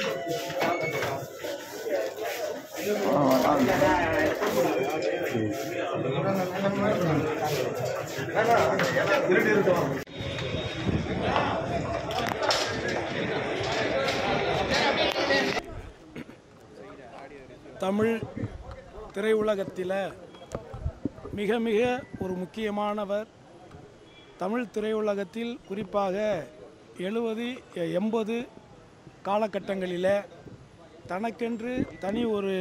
தமிழ் திரையுலகத்தில் மிக மிக ஒரு முக்கியமானவர் தமிழ் திரையுலகத்தில் குறிப்பாக எழுபது எண்பது காலகட்டங்களில் தனக்கென்று தனி ஒரு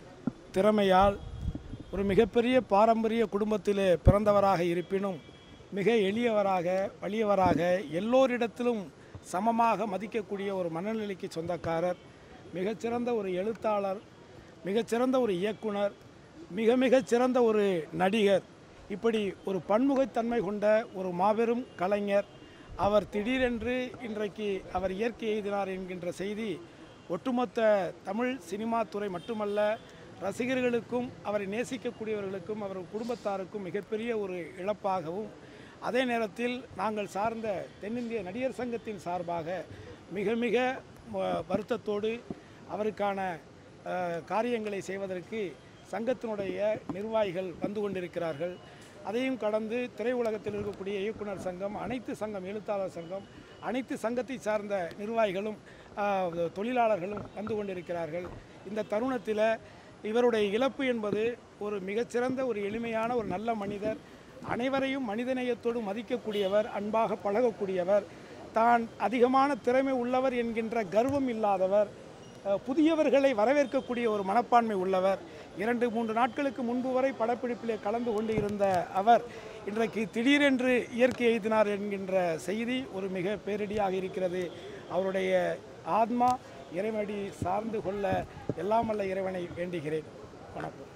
திறமையால் ஒரு மிகப்பெரிய பாரம்பரிய குடும்பத்திலே பிறந்தவராக இருப்பினும் மிக எளியவராக வலியவராக எல்லோரிடத்திலும் சமமாக மதிக்கக்கூடிய ஒரு மனநிலைக்கு சொந்தக்காரர் மிகச்சிறந்த ஒரு எழுத்தாளர் மிகச்சிறந்த ஒரு இயக்குனர் மிக மிகச் சிறந்த ஒரு நடிகர் இப்படி ஒரு பன்முகத்தன்மை கொண்ட ஒரு மாபெரும் கலைஞர் அவர் திடீரென்று இன்றைக்கு அவர் இயற்கை எய்தினார் என்கின்ற செய்தி ஒட்டுமொத்த தமிழ் சினிமா துறை மட்டுமல்ல ரசிகர்களுக்கும் அவரை நேசிக்கக்கூடியவர்களுக்கும் அவர் குடும்பத்தாருக்கும் மிகப்பெரிய ஒரு இழப்பாகவும் அதே நேரத்தில் நாங்கள் சார்ந்த தென்னிந்திய நடிகர் சங்கத்தின் சார்பாக மிக மிக ம- வருத்தத்தோடு அவருக்கான அஹ், காரியங்களை செய்வதற்கு சங்கத்தினுடைய நிர்வாகிகள் வந்து கொண்டிருக்கிறார்கள் அதையும் கடந்து திரையுலகத்தில் இருக்கக்கூடிய இயக்குனர் சங்கம் அனைத்து சங்கம் எழுத்தாளர் சங்கம் அனைத்து சங்கத்தை சார்ந்த நிர்வாகிகளும் ஆஹ், தொழிலாளர்களும் வந்து கொண்டிருக்கிறார்கள் இந்த தருணத்தில் இவருடைய இழப்பு என்பது ஒரு மிகச்சிறந்த ஒரு எளிமையான ஒரு நல்ல மனிதர் அனைவரையும் மனிதநேயத்தோடு மதிக்கக்கூடியவர் அன்பாக பழகக்கூடியவர் தான் அதிகமான திறமை உள்ளவர் என்கின்ற கர்வம் இல்லாதவர் அஹ், புதியவர்களை வரவேற்கக்கூடிய ஒரு மனப்பான்மை உள்ளவர் இரண்டு மூன்று நாட்களுக்கு முன்பு வரை படப்பிடிப்பிலே கலந்து கொண்டு இருந்த அவர் இன்றைக்கு திடீரென்று இயற்கை எய்தினார் என்கின்ற செய்தி ஒரு மிக பேரிடியாக இருக்கிறது அவருடைய ஆத்மா இறைவனடி சார்ந்து கொள்ள எல்லாம் வல்ல இறைவனை வேண்டுகிறேன் வணக்கம்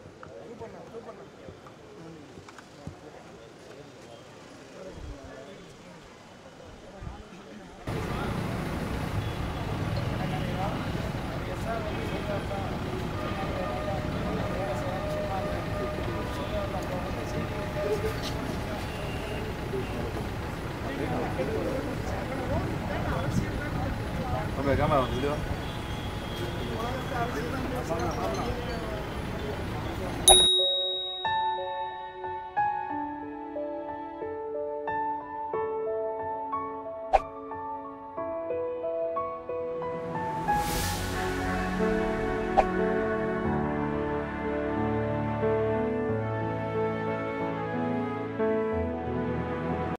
Hombre, cámara, ¿dónde va?